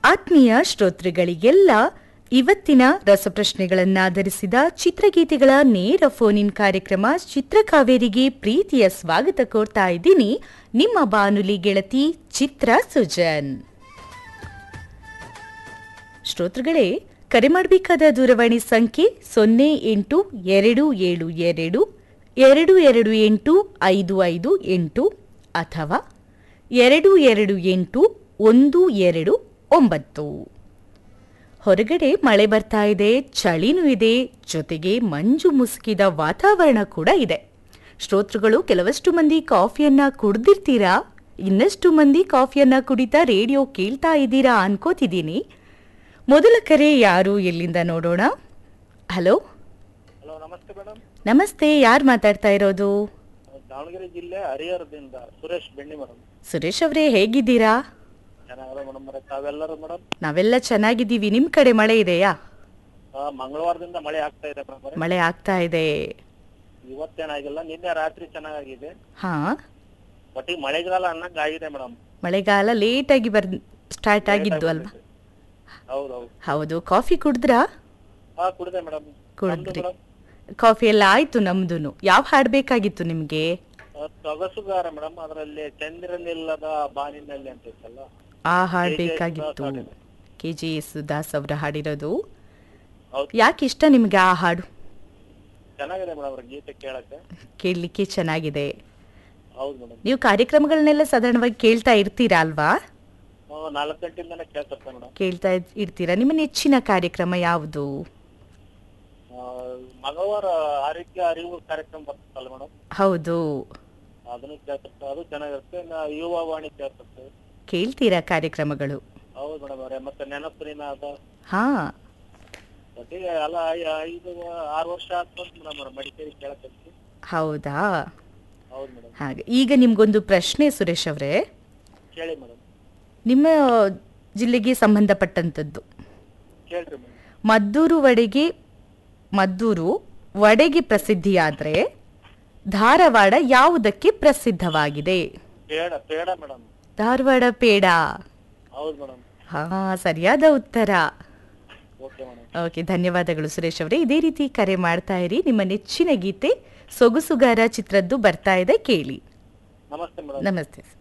ಆತ್ಮೀಯ ಶ್ರೋತೃಗಳಿಗೆಲ್ಲ ಇವತ್ತಿನ ರಸಪ್ರಶ್ನೆಗಳನ್ನಾಧರಿಸಿದ ಚಿತ್ರಗೀತೆಗಳ ನೇರ ಫೋನ್ ಇನ್ ಕಾರ್ಯಕ್ರಮ ಚಿತ್ರಕಾವೇರಿಗೆ ಪ್ರೀತಿಯ ಸ್ವಾಗತ ಕೋರ್ತಾ ಇದ್ದೀನಿ ನಿಮ್ಮ ಬಾನುಲಿ ಗೆಳತಿ ಚಿತ್ರ ಸುಜನ್ ಶ್ರೋತೃಗಳೇ ಕರೆ ಮಾಡಬೇಕಾದ ದೂರವಾಣಿ ಸಂಖ್ಯೆ ಸೊನ್ನೆ ಎಂಟು ಎರಡು ಏಳು ಎರಡು ಎರಡು ಎರಡು ಎಂಟು ಐದು ಐದು ಎಂಟು ಅಥವಾ ಎರಡು ಎರಡು ಎಂಟು ಒಂದು ಎರಡು ಒಂಬತ್ತು ಹೊರಗಡೆ ಮಳೆ ಬರ್ತಾ ಇದೆ ಚಳಿನೂ ಇದೆ ಜೊತೆಗೆ ಮಂಜು ಮುಸುಕಿದ ವಾತಾವರಣ ಕೂಡ ಇದೆ ಶ್ರೋತೃಗಳು ಕೆಲವಷ್ಟು ಮಂದಿ ಕಾಫಿಯನ್ನ ಕುಡ್ದಿರ್ತೀರಾ ಇನ್ನಷ್ಟು ಮಂದಿ ಕಾಫಿಯನ್ನ ಕುಡಿತಾ ರೇಡಿಯೋ ಕೇಳ್ತಾ ಇದ್ದೀರಾ ಅನ್ಕೋತಿದ್ದೀನಿ ಮೊದಲ ಕರೆ ಯಾರು ಎಲ್ಲಿಂದ ನೋಡೋಣ ಹಲೋ ಹಲೋ ನಮಸ್ತೆ ಮೇಡಮ್ ನಮಸ್ತೆ ಯಾರು ಮಾತಾಡ್ತಾ ಇರೋದು ದಾವಣಗೆರೆ ಜಿಲ್ಲೆ ಹರಿಹರದಿಂದ ಸುರೇಶ್ ಬೆಣ್ಣಿ ಮೇಡಮ್ ಸುರೇಶ್ ಅವರೇ ಹೇಗಿದ್ದೀರಾ ಚೆನ್ನಾಗಿದೆ ಮೇಡಮ್ ಮರೆ ತಾವೆಲ್ಲರೂ ಮೇಡಮ್ ನಾವೆಲ್ಲ ಚೆನ್ನಾಗಿದ್ದೀವಿ ನಿಮ್ಮ ಕಡೆ ಮಳೆ ಇದೆಯಾ ಮಂಗಳವಾರದಿಂದ ಮಳೆ ಆಗ್ತಾ ಇದೆ ಮೇಡಮ್ ಮಳೆ ಆಗ್ತಾ ಇದೆ ಇವತ್ತೇನಾಗಿಲ್ಲ ನಿನ್ನೆ ರಾತ್ರಿ ಚೆನ್ನಾಗಿದೆ ಹಾ ಒಟ್ಟಿಗೆ ಮಳೆಗಾಲ ಅನ್ನಂಗ್ ಆಗಿದೆ ಮೇಡಮ್ ಮಳೆಗಾಲ ಲೇಟಾಗಿ ಬರ್ ಸ್ಟಾರ್ಟ್ ಆಗಿದ್ದು ಅಲ್ವಾ ಹೌದೌದು ಹೌದು ಕಾಫಿ ಕುಡಿದ್ರಾ ಹಾ ಕುಡಿದೆ ಮೇಡಮ್ ಕುಡಿದ್ರಿ ಕಾಫಿ ಎಲ್ಲ ಆಯ್ತು ನಮ್ದುನು ಯಾವ ಹಾಡ್ ಬೇಕಾಗಿತ್ತು ನಿಮ್ಗೆ ಸೊಗಸುಗಾರ ಮೇಡಮ್ ಅದರಲ್ಲಿ ಚಂದ್ರನಿಲ್ಲದ ಬಾನಿನಲ್ಲಿ ಅಂತ ಇತ್ತಲ್ಲ ಆ ಹಾಡ್ KJ ಬೇಕಾಗಿತ್ತು ಸುದಾಸ್ ಹಾಡಿದ್ದು. ಕೆ ಜಿ ಎಸ್ ದಾಸ್ ಅವರ ಹಾಡಿರೋದು ಹೌದು ಯಾಕೆ ಇಷ್ಟ ನಿಮ್ಗೆ ಆ ಹಾಡು ಚೆನ್ನಾಗಿದೆ ಮೇಡಮ್ ಅವ್ರ ಗೀತೆ ಕೇಳಕ್ಕೆ ಕೇಳಲಿಕ್ಕೆ ಚೆನ್ನಾಗಿದೆ ಹೌದು ಮೇಡಮ್ ನೀವು ಕಾರ್ಯಕ್ರಮಗಳನ್ನೆಲ್ಲ ಸಾಧಾರಣವಾಗಿ ಕೇಳ್ತಾ ಇರ್ತೀರಾ ಅಲ್ವಾ ನಾಲ್ಕು ಗಂಟೆಯಿಂದನೇ ಕೇಳ್ತಿರ್ತೆ ಮೇಡಮ್ ಕೇಳ್ತಾ ಇದ್- ಇರ್ತೀರಾ ನಿಮ್ಮ ನೆಚ್ಚಿನ ಕಾರ್ಯಕ್ರಮ ಯಾವುದು ಮಂಗಳವಾರ ಆರೋಗ್ಯ ಅರಿವು ಕಾರ್ಯಕ್ರಮ ಬರ್ತಲ್ಲ ಮೇಡಮ್ ಹೌದು ಅದನ್ನು ಕೇಳ್ತಿರ್ತೆ ಅದು ಚೆನ್ನಾಗಿರುತ್ತೆ ಇನ್ನು ಯುವ ವಾಣಿ ಕೇಳ್ತಿರ್ತೆ ಕೇಳ್ತೀರಾ ಕಾರ್ಯಕ್ರಮಗಳು ಹೌದು ಮೇಡಮ್ ಅವರೇ ಮತ್ತೆ ನೆನಪಿನ ಅದ ಹಾ ಒಟ್ಟಿಗೆ ಅಲ್ಲ ಐ- ಐದು ಆರು ವರ್ಷ ಆಯ್ತು ಮೇಡಮ್ ಅವ್ರ ಮಡಿಕೇರಿ ಕೇಳಕ್ಕೆ ಹೌದಾ ಹೌದು ಮೇಡಮ್ ಹಾಗೆ ಈಗ ನಿಮ್ಗೊಂದು ಪ್ರಶ್ನೆ ಸುರೇಶ್ ಅವರೇ ಕೇಳಿ ಮೇಡಮ್ ನಿಮ್ಮ ಜಿಲ್ಲೆಗೆ ಸಂಬಂಧಪಟ್ಟಂಥದ್ದು ಕೇಳ್ರಿ ಮೇಡಮ್ ಮದ್ದೂರು ವಡೆಗೆ ಮದ್ದೂರು ವಡೆಗೆ ಪ್ರಸಿದ್ಧಿಯಾದ್ರೆ ಧಾರವಾಡ ಯಾವುದಕ್ಕೆ ಪ್ರಸಿದ್ಧವಾಗಿದೆ ಪೇಡ ಪೇಡ ಮೇಡಮ್ ಧಾರವಾಡ ಪೇಡ ಹೌದು ಮೇಡಮ್ ಹಾ ಸರಿಯಾದ ಉತ್ತರ ಓಕೆ ಮೇಡಮ್ ಓಕೆ ಧನ್ಯವಾದಗಳು ಸುರೇಶ್ ಅವರೇ ಇದೇ ರೀತಿ ಕರೆ ಮಾಡ್ತಾ ಇರಿ ನಿಮ್ಮ ನೆಚ್ಚಿನ ಗೀತೆ ಸೊಗಸುಗಾರ ಚಿತ್ರದ್ದು ಬರ್ತಾ ಇದೆ ಕೇಳಿ ನಮಸ್ತೆ ಮೇಡಮ್ ನಮಸ್ತೆ